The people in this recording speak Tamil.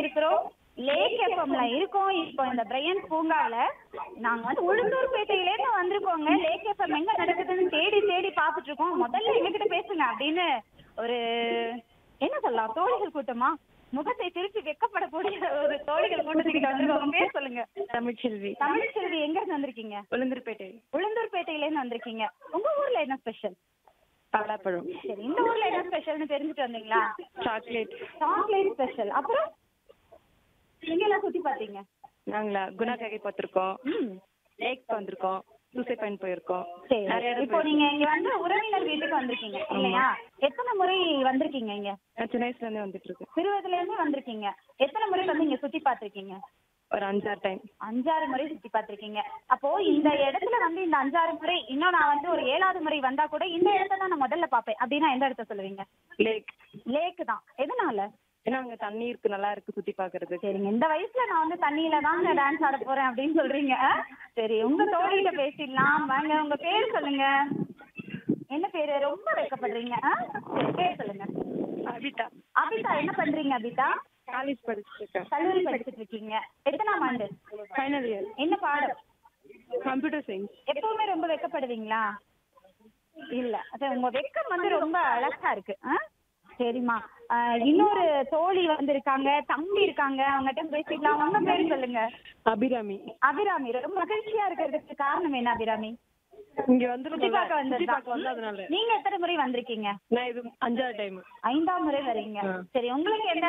இருக்கிறோம் லேக் எஃப்எம்ல இருக்கோம் இப்போ இந்த பிரையன் பூங்கால நாங்க வந்து உளுந்தூர்பேட்டையில இருந்து வந்திருக்கோங்க லேக் எஃப்எம் எங்க நடக்குதுன்னு தேடி தேடி பாத்துட்டு இருக்கோம் முதல்ல எங்ககிட்ட பேசுங்க அப்படின்னு ஒரு என்ன சொல்லலாம் தோழிகள் கூட்டமா முகத்தை திருப்பி வெக்கப்படக்கூடிய ஒரு தோழிகள் கூட்டத்துக்கிட்ட வந்திருக்கோம் பேர் சொல்லுங்க தமிழ்ச்செல்வி தமிழ்ச்செல்வி எங்க இருந்து வந்திருக்கீங்க உளுந்தூர்பேட்டை உளுந்தூர்பேட்டையில இருந்து வந்திருக்கீங்க உங்க ஊர்ல என்ன ஸ்பெஷல் பலாப்பழம் சரி இந்த ஊர்ல என்ன ஸ்பெஷல்னு தெரிஞ்சுட்டு வந்தீங்களா சாக்லேட் சாக்லேட் ஸ்பெஷல் அப்புறம் எங்க எல்லாம் சுத்தி பாத்தீங்க நாங்களா குணா கேகை பார்த்துருக்கோம் ம் லேக் வந்திருக்கோம் சூசை பாயிண்ட் போயிருக்கோம் சரி நிறைய இடம் இப்போ நீங்க இங்க வந்து உறவினர் வீட்டுக்கு வந்திருக்கீங்க இல்லையா எத்தனை முறை வந்திருக்கீங்க இங்க நான் சின்ன வயசுல இருந்தே வந்துட்டு இருக்கேன் சிறுவதுல இருந்தே வந்திருக்கீங்க எத்தனை முறை வந்து இங்க சுத்தி பார்த்திருக்கீங்க ஒரு அஞ்சாறு டைம் அஞ்சாறு முறை சுத்தி பார்த்திருக்கீங்க அப்போ இந்த இடத்துல வந்து இந்த அஞ்சாறு முறை இன்னும் நான் வந்து ஒரு ஏழாவது முறை வந்தா கூட இந்த இடத்த தான் நான் முதல்ல பாப்பேன் அப்படின்னா எந்த இடத்த சொல்லுவீங்க லேக் லேக் தான் எதனால ஏன்னா அங்க தண்ணி இருக்கு நல்லா இருக்கு சுத்தி பாக்குறதுக்கு சரிங்க இந்த வயசுல நான் வந்து தண்ணியில தாங்க டான்ஸ் ஆட போறேன் அப்படின்னு சொல்றீங்க சரி உங்க தோழியில பேசிடலாம் வாங்க உங்க பேர் சொல்லுங்க என்ன பேரு ரொம்ப வைக்கப்படுறீங்க சரி பேர் சொல்லுங்க அபிதா அபிதா என்ன பண்றீங்க அபிதா காலேஜ் படிச்சுட்டு இருக்கேன் கல்லூரி படிச்சுட்டு இருக்கீங்க எத்தனாம் ஆண்டு ஃபைனல் இயர் என்ன பாடம் கம்ப்யூட்டர் சயின்ஸ் எப்பவுமே ரொம்ப வெக்கப்படுவீங்களா இல்ல அது உங்க வெக்கம் வந்து ரொம்ப அழகா இருக்கு ஆ? சரிம்மா ஆ, இன்னொரு தோழி வந்திருக்காங்க தம்பி இருக்காங்க அவங்ககிட்ட பேசிக்கலாம் உங்க பேர் சொல்லுங்க அபிராமி அபிராமி ரொம்ப மகிழ்ச்சியா இருக்கிறதுக்கு காரணம் என்ன அபிராமி இங்க சுத்தி வந்து பார்க்க சுத்தி பார்க்க வந்ததுதான் வந்ததுனால நீங்க எத்தனை முறை வந்திருக்கீங்க நான் இது அஞ்சாறு டைம் ஐந்தாம் முறை வரீங்க ஆ. சரி உங்களுக்கு எந்த